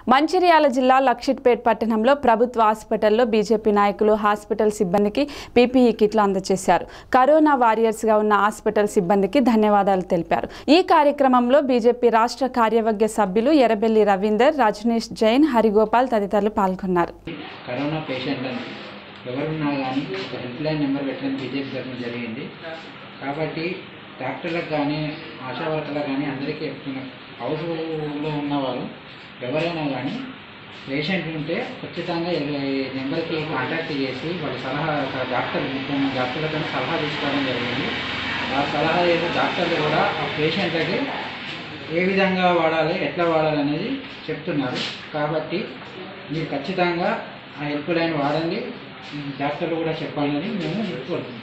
మంచిర్యాల జిల్లా లక్షిట్పేట్ పట్టణంలో ప్రభుత్వ హాస్పిటల్లో బీజేపీ నాయకులు హాస్పిటల్ సిబ్బందికి పీపీఈ కిట్లు అందజేశారు కరోనా వారియర్స్గా ఉన్న హాస్పిటల్ సిబ్బందికి ధన్యవాదాలు తెలిపారు ఈ కార్యక్రమంలో బీజేపీ రాష్ట్ర కార్యవర్గ సభ్యులు ఎర్రబెల్లి రవీందర్ రజనీష్ జైన్ హరిగోపాల్ తదితరులు పాల్గొన్నారు కరోనా పేషెంట్లను ఎవరున్నా కానీ ఒక హెల్ప్ లైన్ నెంబర్ పెట్టడం బీజేపీ తరఫున జరిగింది కాబట్టి డాక్టర్లకు కానీ ఆశా వర్కర్లకు కానీ అందరికీ చెప్తున్నా హౌస్లో ఉన్నవారు ఎవరైనా కానీ పేషెంట్ ఉంటే ఖచ్చితంగా ఈ నెంబర్కి కాంటాక్ట్ చేసి వాళ్ళ సలహా డాక్టర్ ముఖ్యంగా డాక్టర్లతో సలహా తీసుకోవడం జరిగింది ఆ సలహా చేసే డాక్టర్లు కూడా ఆ పేషెంట్లకి ఏ విధంగా వాడాలి ఎట్లా వాడాలి అనేది చెప్తున్నారు కాబట్టి మీరు ఖచ్చితంగా ఆ హెల్ప్ లైన్ వాడండి డాక్టర్లు కూడా చెప్పాలని మేము కోరుతున్నాం